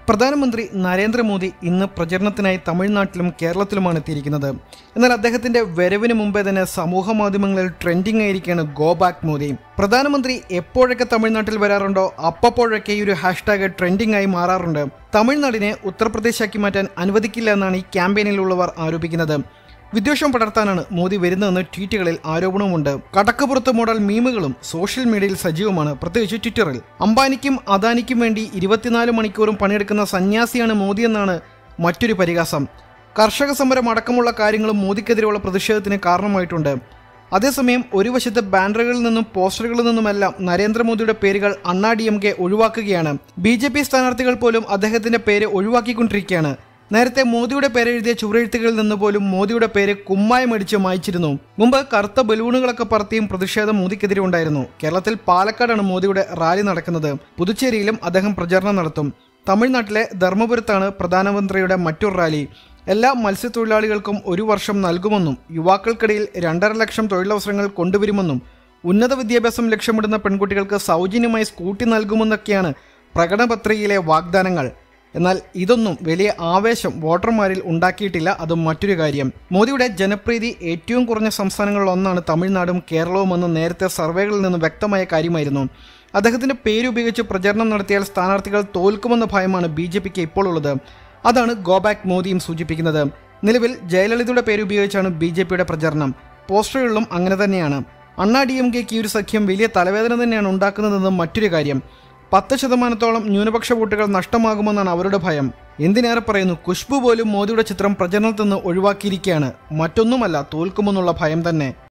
പ്രധാനമന്ത്രി നരേന്ദ്രമോദി ഇന്ന് പ്രചരണത്തിനായി തമിഴ്നാട്ടിലും കേരളത്തിലുമാണ് എത്തിയിരിക്കുന്നത് എന്നാൽ അദ്ദേഹത്തിന്റെ വരവിന് മുമ്പേ തന്നെ സമൂഹ മാധ്യമങ്ങളിൽ ട്രെൻഡിംഗ് ആയിരിക്കുകയാണ് ഗോ ബാക്ക് മോദി പ്രധാനമന്ത്രി എപ്പോഴൊക്കെ തമിഴ്നാട്ടിൽ വരാറുണ്ടോ അപ്പോഴൊക്കെ ഈ ഒരു ഹാഷ്ടാഗ് ട്രെൻഡിംഗ് ആയി മാറാറുണ്ട് തമിഴ്നാടിനെ ഉത്തർപ്രദേശാക്കി മാറ്റാൻ അനുവദിക്കില്ല എന്നാണ് ഈ ക്യാമ്പയിനിലുള്ളവർ ആരോപിക്കുന്നത് വിദ്വേഷം പടർത്താനാണ് മോദി വരുന്നതെന്ന് ട്വീറ്റുകളിൽ ആരോപണവുമുണ്ട് കടക്കപ്പുറത്ത് മോഡൽ മീമുകളും സോഷ്യൽ മീഡിയയിൽ സജീവമാണ് പ്രത്യേകിച്ച് ട്വിറ്ററിൽ അംബാനിക്കും അദാനിക്കും വേണ്ടി ഇരുപത്തിനാല് മണിക്കൂറും പണിയെടുക്കുന്ന സന്യാസിയാണ് മോദി എന്നാണ് മറ്റൊരു പരിഹാസം കർഷക സമരം അടക്കമുള്ള കാര്യങ്ങളും മോദിക്കെതിരെയുള്ള പ്രതിഷേധത്തിന് കാരണമായിട്ടുണ്ട് അതേസമയം ഒരു വശത്ത് ബാനറുകളിൽ നിന്നും പോസ്റ്ററുകളിൽ നിന്നുമെല്ലാം നരേന്ദ്രമോദിയുടെ പേരുകൾ അണ്ണാ ഡി എം കെ ഒഴിവാക്കുകയാണ് ബി ജെ പി സ്ഥാനാർത്ഥികൾ പോലും അദ്ദേഹത്തിന്റെ പേര് ഒഴിവാക്കിക്കൊണ്ടിരിക്കുകയാണ് നേരത്തെ മോദിയുടെ പേരെഴുതിയ ചുവരെഴുത്തുകളിൽ നിന്ന് പോലും മോദിയുടെ പേര് കുമ്മായമടിച്ച് മായ്ച്ചിരുന്നു മുമ്പ് കറുത്ത ബലൂണുകളൊക്കെ പറത്തിയും പ്രതിഷേധം മോദിക്കെതിരെ ഉണ്ടായിരുന്നു കേരളത്തിൽ പാലക്കാടാണ് മോദിയുടെ റാലി നടക്കുന്നത് പുതുച്ചേരിയിലും അദ്ദേഹം പ്രചാരണം നടത്തും തമിഴ്നാട്ടിലെ ധർമ്മപുരത്താണ് പ്രധാനമന്ത്രിയുടെ മറ്റൊരു റാലി എല്ലാ മത്സ്യത്തൊഴിലാളികൾക്കും ഒരു വർഷം നൽകുമെന്നും യുവാക്കൾക്കിടയിൽ രണ്ടര ലക്ഷം തൊഴിലവസരങ്ങൾ കൊണ്ടുവരുമെന്നും ഉന്നത വിദ്യാഭ്യാസം ലക്ഷ്യമിടുന്ന പെൺകുട്ടികൾക്ക് സൗജന്യമായി സ്കൂട്ടി നൽകുമെന്നൊക്കെയാണ് പ്രകടനപത്രികയിലെ വാഗ്ദാനങ്ങൾ എന്നാൽ ഇതൊന്നും വലിയ ആവേശം വോട്ടർമാരിൽ ഉണ്ടാക്കിയിട്ടില്ല അത് മറ്റൊരു കാര്യം മോദിയുടെ ജനപ്രീതി ഏറ്റവും കുറഞ്ഞ സംസ്ഥാനങ്ങളിൽ ഒന്നാണ് തമിഴ്നാടും കേരളവും എന്ന് നേരത്തെ സർവേകളിൽ നിന്ന് വ്യക്തമായ കാര്യമായിരുന്നു അദ്ദേഹത്തിന്റെ പേരുപയോഗിച്ച് പ്രചരണം നടത്തിയാൽ സ്ഥാനാർത്ഥികൾ തോൽക്കുമെന്ന ഭയമാണ് ബി ജെ പിക്ക് ഇപ്പോൾ ഉള്ളത് അതാണ് ഗോ ബാക്ക് മോദിയും സൂചിപ്പിക്കുന്നത് നിലവിൽ ജയലളിതയുടെ പേരുപയോഗിച്ചാണ് ബി ജെ പിയുടെ പ്രചരണം പോസ്റ്ററുകളിലും അങ്ങനെ തന്നെയാണ് അണ്ണാ ഡി എം കെക്ക് ഈ ഒരു സഖ്യം വലിയ തലവേദന തന്നെയാണ് ഉണ്ടാക്കുന്നതെന്ന് മറ്റൊരു കാര്യം പത്ത് ശതമാനത്തോളം ന്യൂനപക്ഷ വോട്ടുകൾ നഷ്ടമാകുമെന്നാണ് അവരുടെ ഭയം എന്തിനേറെ പറയുന്നു കുഷ്ബു പോലും മോദിയുടെ ചിത്രം പ്രചരണത്തിൽ നിന്ന് ഒഴിവാക്കിയിരിക്കുകയാണ് മറ്റൊന്നുമല്ല തോൽക്കുമെന്നുള്ള ഭയം തന്നെ